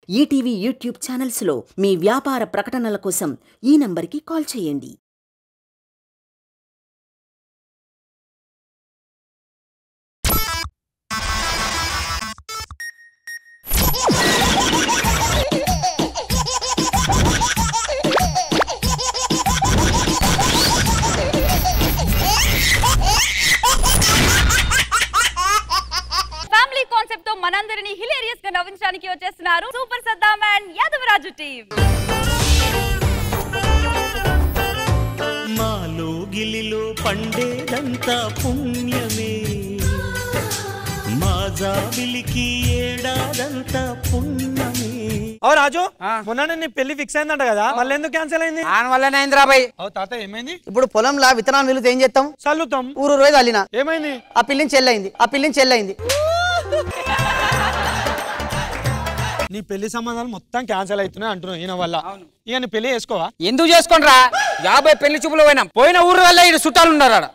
ETV YouTube ఛానల్స్లో మీ వ్యాపార ప్రకటనల కోసం ఈ నంబర్కి కాల్ చేయండి ఫ్యామిలీ కాన్సెప్ట్ తో మనందరినీ హిలేరియస్ గా నవ్వించడానికి వచ్చేస్తున్నారు super Saddam and Yadavaraju team మాలో గిలిలో పండేదంతా పుణ్యమే మా జాబిలికి ఏడాదంతా పుణ్యమే ఓ రాజు మొన్న నీ పెళ్లి ఫిక్స్ అయిందంట కదా మళ్ళీ ఎందుకు క్యాన్సిల్ అయింది దాని వల్లనే అయిందిరా బాయ్ ఓ తాత ఏమైంది ఇప్పుడు పొలంలో విత్తనాలు నిలుతే ఏం చేస్తాం చల్లుతాం ఊరు రోజు అల్లిన ఏమైంది ఆ పిల్లిని చెల్లయింది ఆ పిల్లిని చెల్లయింది నీ పెళ్లి సంబంధాలు మొత్తం క్యాన్సిల్ అవుతున్నాయి అంటున్నావు ఈయన వల్ల ఇక నీ పెళ్లి చేసుకోవా ఎందుకు చేసుకోనరా యాభై పెళ్లి చూపులు పోయినాం పోయిన ఊరు వల్ల ఇక్కడ చుట్టాలు ఉన్నారు ఆడ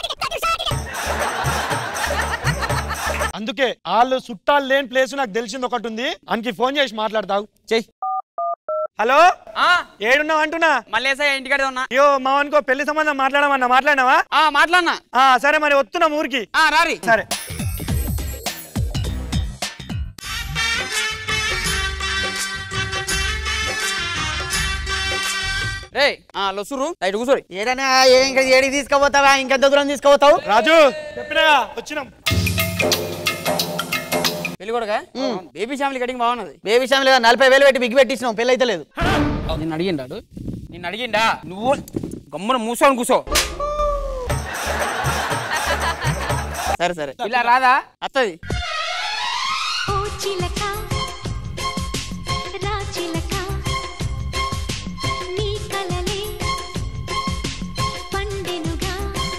అందుకే వాళ్ళు చుట్టాలు లేని ప్లేస్ నాకు తెలిసింది ఒకటి ఉంది అనికి ఫోన్ చేసి మాట్లాడతావు చెయ్యి హలో ఏడున్నావు అంటున్నా మల్లేసా ఇంటికాడే ఉన్నా అయ్యో మా అనుకో పెళ్లి సంబంధం మాట్లాడమన్నా మాట్లాడినావా ఆ మాట్లాడినా ఆ, సరే మరి వస్తున్నాం ఊరికి ఆ రారి సరే రే ఆ లొసురు లైట్ కూర్చోరి ఏడనా ఏ ఇంకా ఏడికి తీసుకుపోతావా ఇంకెంత దూరం తీసుకుపోతావు రాజు చెప్పినా వచ్చినాం పెళ్లి కొడక బేబీ ఫ్యామిలీ కటింగ్ బాగున్నది బేబీ విషయంలో నలభై వేలు పెట్టి బిగ్గి పెట్టించినాం పెళ్ళి అయితే లేదు నిన్ను అడిగిండాడు నిన్ను అడిగిండా నువ్వు గమ్మున మూసోని కూసో సరే సరే ఇలా రాదా అత్తది ఓ చిలక రా చిలక నీ కలలే పండెనుగా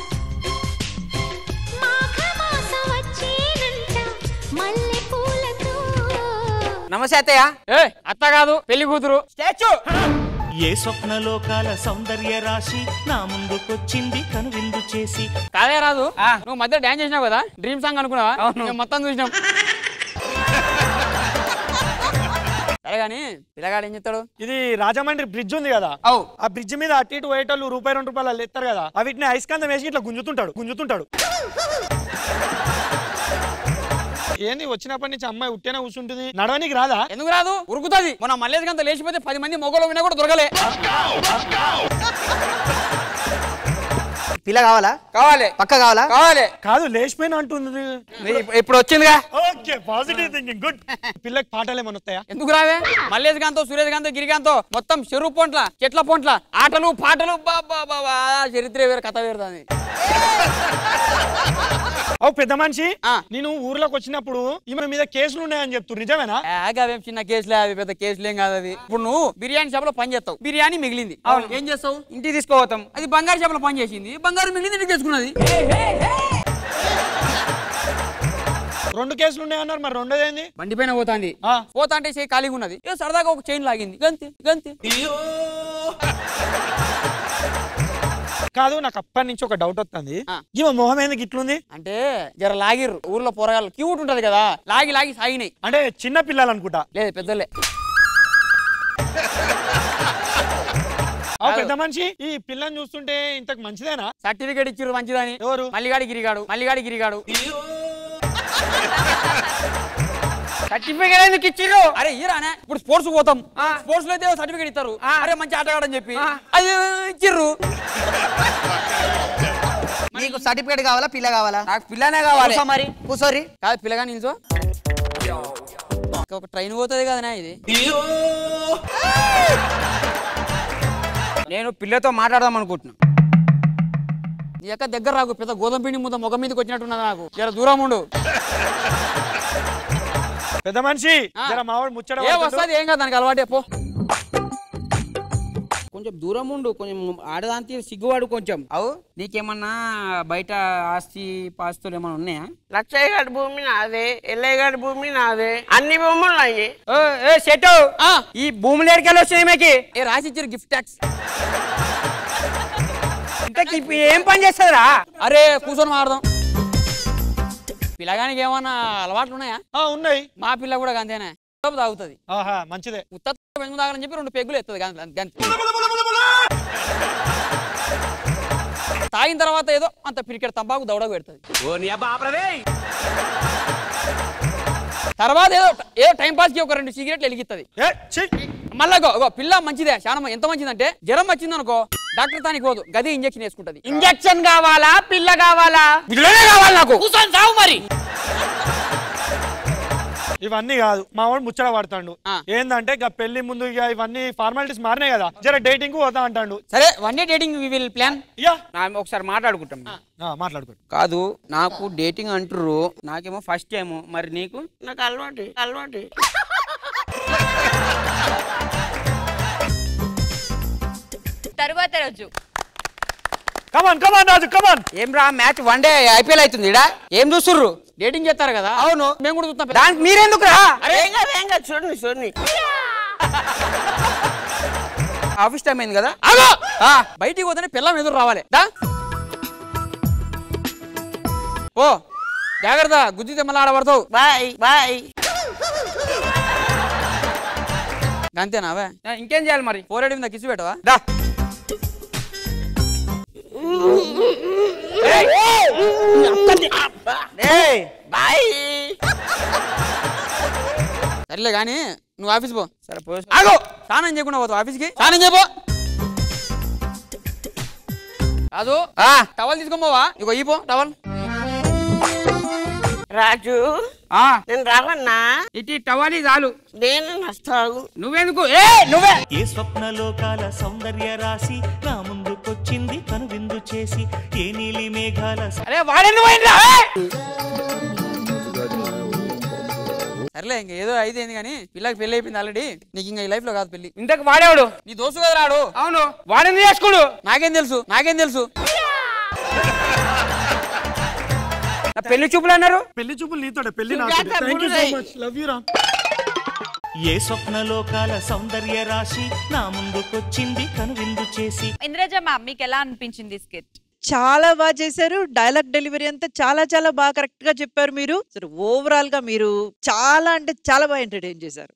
మాఘమాస వచ్చేనంట మల్లె పూలతో నమస్తే అత్తయ్య ఏ అత్త కాదు పెళ్లి కూతురు స్టాచ్యూ ఏ స్వప్నలోకాల సౌందర్య రాశి నా ముందుకొచ్చింది కనువిందు చేసి కాదే రాదు నువ్వు మధ్య డాన్స్ చేసినావు కదా డ్రీమ్ సాంగ్ అనుకున్నావా మేము మొత్తం చూసినాం సరే కానీ పిల్లగాడు ఏం చెప్తాడు ఇది రాజమండ్రి బ్రిడ్జ్ ఉంది కదా అవు ఆ బ్రిడ్జ్ మీద అటు ఇటు పోయేటోళ్ళు రూపాయి రెండు రూపాయలు ఎత్తారు కదా అవిటిని ఐస్కాంతం వేసి ఇట్లా గుంజుతుంటాడు గుంజుతుంటాడు ఏంది వచ్చినప్పటి నుంచి అమ్మాయి ఉట్టేనే కూర్చుంటుంది నడవనికి రాదా ఎందుకు రాదు ఉరుకుతుంది మన మల్లేజ్ గంత లేచిపోతే పది మంది మొగలు వినా కూడా దొరకలే పిల్ల కావాలా కావాలి పక్క కావాలా కావాలి కాదు లేచిపోయిన అంటుంది ఇప్- ఇప్పుడు వచ్చిందిగా ఓకే పాజిటివ్ థింకింగ్ గుడ్ పిల్లకి పాటలు ఏమైనా వస్తాయా ఎందుకు రావే మల్లేజ్ గాంతో సురేష్ గాంతో గిరిగాంతో మొత్తం చెరువు పొంట్ల చెట్ల పొంట్ల ఆటలు పాటలు బాబా బాబా చరిత్ర వేరు కథ వేరు దాని ఓ పెద్ద మనిషి ఆ. నేను ఊర్లోకి వచ్చినప్పుడు ఈమె మీద కేసులు ఉన్నాయని చెప్తున్నారు నిజమేనా అవేం చిన్న కేసులే అవి పెద్ద కేసులేం కాదు అది ఇప్పుడు నువ్వు బిర్యానీ షాప్ లో పని చేస్తావు బిర్యానీ మిగిలింది ఏం చేస్తావు ఇంటికి తీసుకోపోతాం అది బంగారు షాప్ లో పని చేసింది బంగారు మిగిలింది ఇంటికి తెచ్చుకున్నది రెండు కేసులు ఉన్నాయన్నారు మరి రెండోది ఏంది బండి పైన పోతాంది ఆ. పోతా అంటే చేయి ఖాళీగా ఉన్నది ఏ సరదాగా ఒక చైన్ లాగింది గంతి గంతి కాదు నాకు అప్పటి నుంచి ఒక డౌట్ వస్తుంది ఆ. ఈమె మొహం ఎందుకు ఇట్లుంది అంటే జర లాగిర్రు ఊర్లో పోరగాళ్ళు క్యూట్ ఉంటది కదా లాగి లాగి సాగినాయి అంటే చిన్న పిల్లలు అనుకుంటా లేదు పెద్దలే ఓ పెద్ద మనిషి ఈ పిల్లని చూస్తుంటే ఇంతకు మంచిదేనా సర్టిఫికేట్ ఇచ్చిర్రు మంచిదని ఎవరు? మల్లిగాడి గిరిగాడు మల్లిగాడి గిరిగాడు సర్టిఫికేట్ ఎందుకు ఇచ్చిర్రు అరే ఇరానే ఇప్పుడు స్పోర్ట్స్ పోతాం స్పోర్ట్స్ లో అయితే సర్టిఫికేట్ ఇస్తారు అరే మంచి ఆటగాడని చెప్పి అది ఇచ్చిర్రు నీకు సర్టిఫికేట్ కావాలా పిల్ల కావాలా నాకు పిల్లనే కావాలి కూసో మరి కూసోరి కాదు పిల్లగా నిల్చో ఒక ట్రైన్ పోతుంది కదనా ఇది నేను పిల్లతో మాట్లాడదాం అనుకుంటున్నా నీ యొక్క దగ్గర రాకు పెద్ద గోధుమ పిండి ముద్ద ముఖం మీదకి వచ్చినట్టున్నది నాకు జర దూరం ఉండు పెద్ద మనిషి ఆ. జర మావాడు ముచ్చట ఏ పడుతుండు. వస్తుంది ఏం కాదు దానికి అలవాటే పో కొంచెం దూరం ఉండు కొంచెం ఆడదాంతి సిగ్గువాడు కొంచెం అవు నీకేమన్నా బయట ఆస్తి పాస్తులు ఏమన్నా ఉన్నాయా లక్షయ్య గారి భూమి నాదే ఎల్లయ్య గారి భూమి నాదే అన్ని భూములు నాయి ఏ సెట్ ఈ భూములు ఎడికెళ్ళి వచ్చినాయి మీకు ఏ రాసి ఇచ్చారు గిఫ్ట్ ట్యాక్స్ ఇంతకీ ఇప్పుడు ఏం పని చేస్తుందిరా అరే కూర్చొని మాడదాం పిల్లగానికి ఏమన్నా అలవాట్లు ఉన్నాయా ఆ, ఉన్నాయి మా పిల్ల కూడా అంతేనే ఉత్తపు తాగుతుంది ఆహా మంచిదే ఉత్త ఎందుకు తాగని చెప్పి రెండు పెగ్గులు ఎత్తది గంత- గంత. తాగిన తర్వాత ఏదో అంత పిరికెట్ తంబాకు దౌడకు పెడుతుంది తర్వాత ఏదో ఏదో టైం పాస్ కి ఒక రెండు సిగరెట్లు వెలిగిస్తుంది ఏ ఛీ! మళ్ళా గో- గో, పిల్ల మంచిదే చాలా మ- ఎంత మంచిదంటే జ్వరం వచ్చింది అనుకో డాక్టర్ తానికి పోదు గది ఇంజెక్షన్ వేసుకుంటది ఇంజక్షన్ కావాలా పిల్ల కావాలా ఇట్లనే కావాలి నాకు కూర్చొని సావు మరి ఇవన్నీ కాదు మా వాడు ముచ్చట పడతాడు ఆ. ఏందంటే ఇక పెళ్లి ముందు ఇక ఇవన్నీ ఫార్మాలిటీస్ మారినాయి కదా జర డేటింగ్ కు పోతా అంటాడు సరే one day dating we will plan యా నా ఒకసారి మాట్లాడుకుంటాం మాట్లాడుకోండి కాదు నాకు డేటింగ్ అంటుర్రు నాకేమో ఫస్ట్ టైం మరి నీకు నాకు అలవాటు అలవాటు తరువాత రోజు కమాన్ కమాన్ రాజు కమాన్ ఏం రా మ్యాచ్ వన్ డే ఐపీఎల్ అవుతుంది ఇడా ఏం చూస్తుర్రు డేటింగ్ చేస్తారు కదా అవును మేము కూడా చూస్తాం దానికి మీరెందుకు రా ఏం కాదు ఏం కాదు చూడండి చూడండి ఆఫీస్ టైం అయింది కదా ఆగో ఆ, బయటికి పోతేనే పిల్లం ఎదురు రావాలి దా ఓ జాగ్రత్త గుద్దితే మళ్ళీ ఆడబడతావు బాయ్ బాయ్ అంతేనావే ఆ, ఇంకేం చేయాలి మరి ఫోర్ ఎయిట్ మీద కిసి పెట్టవా దా ఏయ్ బాయ్ సర్లే కానీ నువ్వు ఆఫీస్ పో సరే పో ఆగో స్నానం చేయకుండా పోతావు ఆఫీస్కి స్నానం చేయపో కాదు టవల్ తీసుకొని పోవా ఇగో ఈ పో టవల్ రాజు ఆ, నేను రావన్నా ఇటు టవల్ చాలు నేను నస్తావు నువ్వెందుకు ఏ నువ్వే ఏ స్వప్నలోకాల సౌందర్య రాశి నా ముందుకొచ్చింది కనువిందు చేసి ఏ నీలి మేఘాల అరే వాడెందుకు పోయిండ్రా సర్లే ఇంక ఏదో అయిపోయింది కానీ పిల్లకి పెళ్లి అయిపోయింది ఆల్రెడీ నీకు ఇంకా ఈ లైఫ్ లో కాదు పెళ్లి ఇంతకు వాడేవాడు నీ దోస్తు కదా రాడు అవును వాడిని చేసుకోడు నాకేం తెలుసు నాకేం తెలుసు నా పెళ్లి చూపులు అన్నారు పెళ్లి చూపులు నీతోటే పెళ్లి Sujatha thank you so Murali. Much love you రా ఏ స్వప్నలోకాల సౌందర్య రాశి నా ముందుకొచ్చింది కనువిందు చేసి ఇంద్రజ మ్యామ్ మీకు ఎలా అనిపించింది స్కిట్ చాలా బాగా చేశారు డైలాగ్ డెలివరీ అంతా చాలా చాలా బాగా కరెక్ట్ గా చెప్పారు మీరు ఓవరాల్ గా మీరు చాలా అంటే చాలా బాగా ఎంటర్టైన్ చేశారు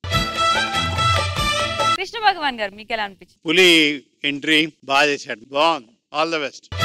కృష్ణ భగవాన్ గారు మీకు ఎలా అనిపించింది పులి ఎంట్రీ బాగా చేశాడు బాగుంది ఆల్ ద బెస్ట్